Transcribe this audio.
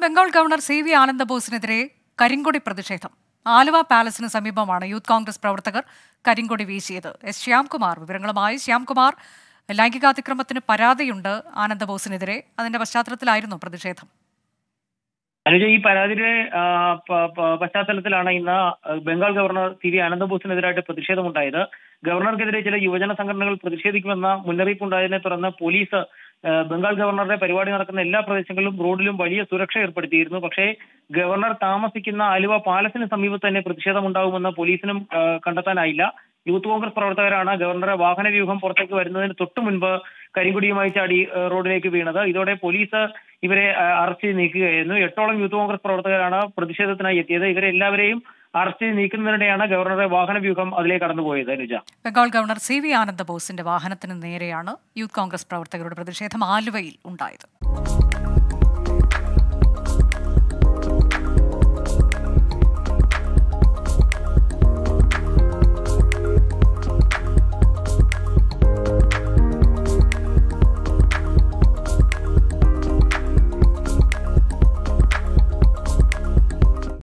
Bengal governor C V ആനന്ദബോസിനെതിരെ കരിങ്കൊടി പ്രതിഷേധം ആലുവ പാലസിന് സമീപമാണ് യൂത്ത് കോൺഗ്രസ് പ്രവർത്തകർ കരിങ്കൊടി വീശിയത് എസ് ശ്യാംകുമാർ വിവരങ്ങളുമായി ശ്യാംകുമാർ ലൈംഗികാതിക്രമത്തിന് പരാതിയുണ്ട് ആനന്ദബോസിനെതിരെ അതിന്റെ പശ്ചാത്തലത്തിലായിരുന്നു പ്രതിഷേധം അനുജ ഈ പരാതിയുടെ ആ, പ- പ- പശ്ചാത്തലത്തിലാണ് ഇന്ന് ബംഗാൾ ഗവർണർ സി വി ആനന്ദബോസിനെതിരായിട്ട് പ്രതിഷേധമുണ്ടായത് ഗവർണർക്കെതിരെ ചില യുവജന സംഘടനകൾ പ്രതിഷേധിക്കുമെന്ന മുന്നറിയിപ്പുണ്ടായതിനെ തുടർന്ന് പോലീസ് ആ, ബംഗാൾ ഗവർണറുടെ പരിപാടി നടക്കുന്ന എല്ലാ പ്രദേശങ്ങളിലും റോഡിലും വലിയ സുരക്ഷ ഏർപ്പെടുത്തിയിരുന്നു പക്ഷേ ഗവർണർ താമസിക്കുന്ന ആലുവ പാലസിന് സമീപത്ത് തന്നെ പ്രതിഷേധമുണ്ടാകുമെന്ന് പോലീസിനും ആ, കണ്ടെത്താനായില്ല യൂത്ത് കോൺഗ്രസ് പ്രവർത്തകരാണ് ഗവർണറെ വാഹന വ്യൂഹം പുറത്തേക്ക് വരുന്നതിന് തൊട്ടു മുൻപ് കരിങ്കൊടിയുമായി ചാടി ആ, റോഡിലേക്ക് വീണത് ഇതോടെ പോലീസ് ഇവരെ ആ, അറസ്റ്റ് ചെയ്ത് നീക്കുകയായിരുന്നു എട്ടോളം യൂത്ത് കോൺഗ്രസ് പ്രവർത്തകരാണ് പ്രതിഷേധത്തിനായി എത്തിയത് ഇവരെ എല്ലാവരെയും അറസ്റ്റ് ചെയ്ത് നീക്കുന്നതിനിടെയാണ് ഗവർണറെ വാഹന വ്യൂഹം അതിലേക്ക് കടന്നുപോയത് അനുജ ബംഗാൾ ഗവർണർ സി വി ആനന്ദബോസിന്റെ വാഹനത്തിന് നേരെയാണ് യൂത്ത് കോൺഗ്രസ് പ്രവർത്തകരുടെ പ്രതിഷേധം ആലുവയിൽ ഉണ്ടായത്